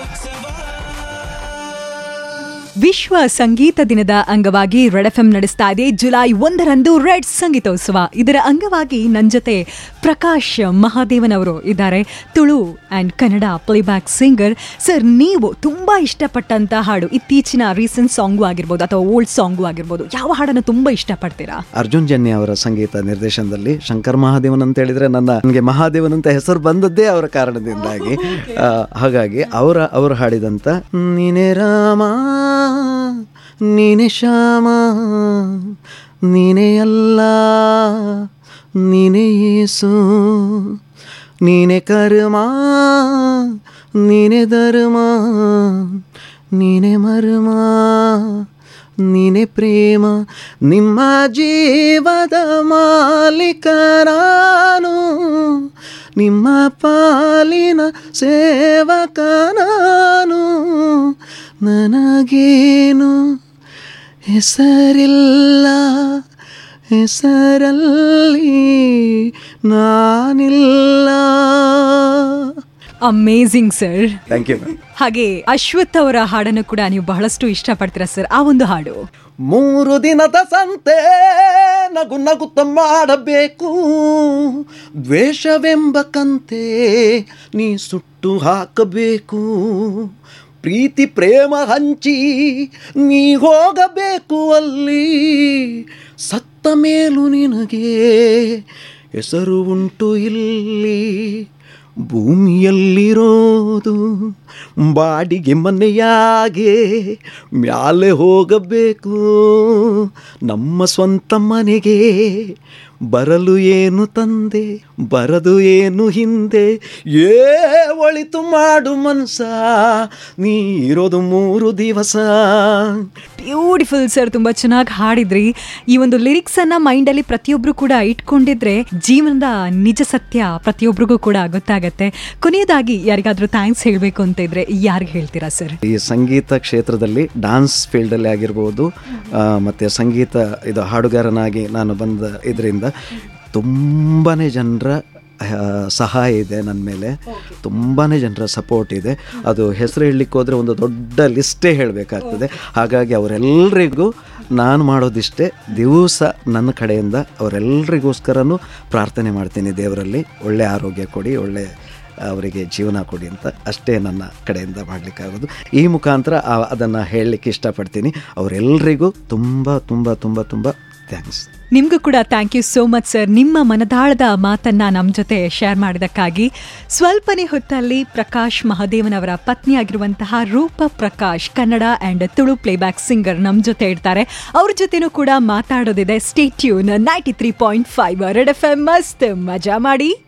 ವಿಶ್ವ ಸಂಗೀತ ದಿನದ ಅಂಗವಾಗಿ ರೆಡ್ ಎಫ್ ಎಂ ನಡೆಸ್ತಾ ಇದೆ ಜುಲೈ ಒಂದರಂದು ರೆಡ್ ಸಂಗೀತೋತ್ಸವ ಇದರ ಅಂಗವಾಗಿ ನನ್ನ ಜೊತೆ ಪ್ರಕಾಶ್ ಮಹಾದೇವನ್ ಅವರು ಇದ್ದಾರೆ Tulu and Kannada playback singer sir ನೀವು ತುಂಬ ಇಷ್ಟಪಟ್ಟಂತ ಹಾಡು ಇತ್ತೀಚಿನ ರೀಸೆಂಟ್ ಸಾಂಗು ಆಗಿರ್ಬೋದು ಅಥವಾ ಓಲ್ಡ್ ಸಾಂಗು ಆಗಿರ್ಬೋದು ಯಾವ ಹಾಡನ್ನು ತುಂಬ ಇಷ್ಟಪಡ್ತೀರಾ ಅರ್ಜುನ್ ಜನ್ಯ ಅವರ ಸಂಗೀತ ನಿರ್ದೇಶನದಲ್ಲಿ ಶಂಕರ್ ಮಹಾದೇವನ್ ಅಂತ ಹೇಳಿದ್ರೆ ನನ್ನ ನನಗೆ ಮಹಾದೇವನ್ ಅಂತ ಹೆಸರು ಬಂದದ್ದೇ ಅವರ ಕಾರಣದಿಂದಾಗಿ ಆ, ಹಾಗಾಗಿ ಅವರ ಅವರು ಹಾಡಿದಂತ ನೀನೆ ರಾಮ ನೀನೆ ಶ್ಯಾಮ ನೀನೆ ಅಲ್ಲ ನೀನೆ ಯೇಸು ನೀನೆ ಕರ್ಮ ನೀನೆ ಧರ್ಮ ನೀನೆ ಮರ್ಮ ನೀನೆ ಪ್ರೇಮ ನಿಮ್ಮ ಜೀವದ ಮಾಲೀಕ ನಾನು ನಿಮ್ಮ ಪಾಲಿನ ಸೇವಕ ನಾನು ನನಗೇನು ಹೆಸರಿಲ್ಲ ಹೆಸರಲ್ಲಿ ನಾನಿಲ್ಲ ಅಮೇಝಿಂಗ್ ಸರ್ ಥ್ಯಾಂಕ್ ಯು ಹಾಗೆ ಅಶ್ವಥ್ ಅವರ ಹಾಡನ್ನು ಕೂಡ ನೀವು ಬಹಳಷ್ಟು ಇಷ್ಟಪಡ್ತೀರಾ ಸರ್ ಆ ಒಂದು ಹಾಡು ಮೂರು ದಿನದ ಸಂತೆ ನಗು ನಗುತ್ತ ಮಾಡಬೇಕು ದ್ವೇಷವೆಂಬ ಕಂತೆ ನೀ ಸುಟ್ಟು ಹಾಕಬೇಕು ಪ್ರೀತಿ ಪ್ರೇಮ ಹಂಚಿ ನೀ ಹೋಗಬೇಕು ಅಲ್ಲಿ ಸತ್ತ ಮೇಲೂ ನಿನಗೆ ಹೆಸರು ಉಂಟು ಇಲ್ಲಿ ಭೂಮಿಯಲ್ಲಿರೋದು ಬಾಡಿಗೆ ಮನೆಯಾಗೆ ಮ್ಯಾಲೆ ಹೋಗಬೇಕು ನಮ್ಮ ಸ್ವಂತ ಮನೆಗೆ ಬರಲು ಏನು ತಂದೆ ಬರದು ಏನು ಹಿಂದೆ ಏ ಒಳಿತು ಮಾಡು ಮನ್ಸ ನೀ ಇರೋದು ಮೂರು ದಿವಸ ಬ್ಯೂಟಿಫುಲ್ ಸರ್ ತುಂಬಾ ಚೆನ್ನಾಗಿ ಹಾಡಿದ್ರಿ ಈ ಒಂದು ಲಿರಿಕ್ಸ್ ಅನ್ನ ಮೈಂಡ್ ಅಲ್ಲಿ ಪ್ರತಿಯೊಬ್ರು ಕೂಡ ಇಟ್ಕೊಂಡಿದ್ರೆ ಜೀವನದ ನಿಜ ಸತ್ಯ ಪ್ರತಿಯೊಬ್ಬರಿಗೂ ಕೂಡ ಗೊತ್ತಾಗತ್ತೆ ಕೊನೆಯದಾಗಿ ಯಾರಿಗಾದ್ರೂ ಥ್ಯಾಂಕ್ಸ್ ಹೇಳಬೇಕು ಅಂತ ಇದ್ರೆ ಯಾರಿಗೆ ಹೇಳ್ತೀರಾ ಸರ್ ಈ ಸಂಗೀತ ಕ್ಷೇತ್ರದಲ್ಲಿ ಡಾನ್ಸ್ ಫೀಲ್ಡಲ್ಲಿ ಆಗಿರ್ಬೋದು ಆ, ಮತ್ತೆ ಸಂಗೀತ ಇದು ಹಾಡುಗಾರನಾಗಿ ನಾನು ಬಂದ ಇದರಿಂದ ತುಂಬಾ ಜನರ ಆ, ಸಹಾಯ ಇದೆ ನನ್ನ ಮೇಲೆ ತುಂಬಾ ಜನರ ಸಪೋರ್ಟ್ ಇದೆ ಅದು ಹೆಸರು ಹೇಳಲಿಕ್ಕೆ ಹೋದರೆ ಒಂದು ದೊಡ್ಡ ಲಿಸ್ಟೇ ಹೇಳಬೇಕಾಗ್ತದೆ ಹಾಗಾಗಿ ಅವರೆಲ್ಲರಿಗೂ ನಾನು ಮಾಡೋದಿಷ್ಟೇ ದಿವಸ ನನ್ನ ಕಡೆಯಿಂದ ಅವರೆಲ್ಲರಿಗೋಸ್ಕರನೂ ಪ್ರಾರ್ಥನೆ ಮಾಡ್ತೀನಿ ದೇವರಲ್ಲಿ ಒಳ್ಳೆ ಆರೋಗ್ಯ ಕೊಡಿ ಒಳ್ಳೆ ಅವರಿಗೆ ಜೀವನ ಕೊಡಿ ಅಂತ ಅಷ್ಟೇ ನನ್ನ ಕಡೆಯಿಂದ ಮಾಡಲಿಕ್ಕಾಗೋದು ಈ ಮುಖಾಂತರ ಅದನ್ನು ಹೇಳಲಿಕ್ಕೆ ಇಷ್ಟಪಡ್ತೀನಿ ಅವರೆಲ್ಲರಿಗೂ ತುಂಬ ತುಂಬ ತುಂಬ ತುಂಬ ಥ್ಯಾಂಕ್ಸ್ ನಿಮ್ಗೂ ಕೂಡ thank you so much sir ನಿಮ್ಮ ಮನದಾಳದ ಮಾತನ್ನ ನಮ್ಮ ಜೊತೆ ಶೇರ್ ಮಾಡಿದಕ್ಕಾಗಿ ಸ್ವಲ್ಪನೇ ಹೊತ್ತಲ್ಲಿ ಪ್ರಕಾಶ್ ಮಹದೇವನ್ ಅವರ ಪತ್ನಿಯಾಗಿರುವಂತಹ Roopa Prakash Kannada and Tulu playback singer ನಮ್ಮ ಜೊತೆ ಇರ್ತಾರೆ ಅವ್ರ ಜೊತೆನೂ ಕೂಡ ಮಾತಾಡೋದಿದೆ stay tuned ninety three point five red F M ಮಸ್ತ್ ಮಜಾ ಮಾಡಿ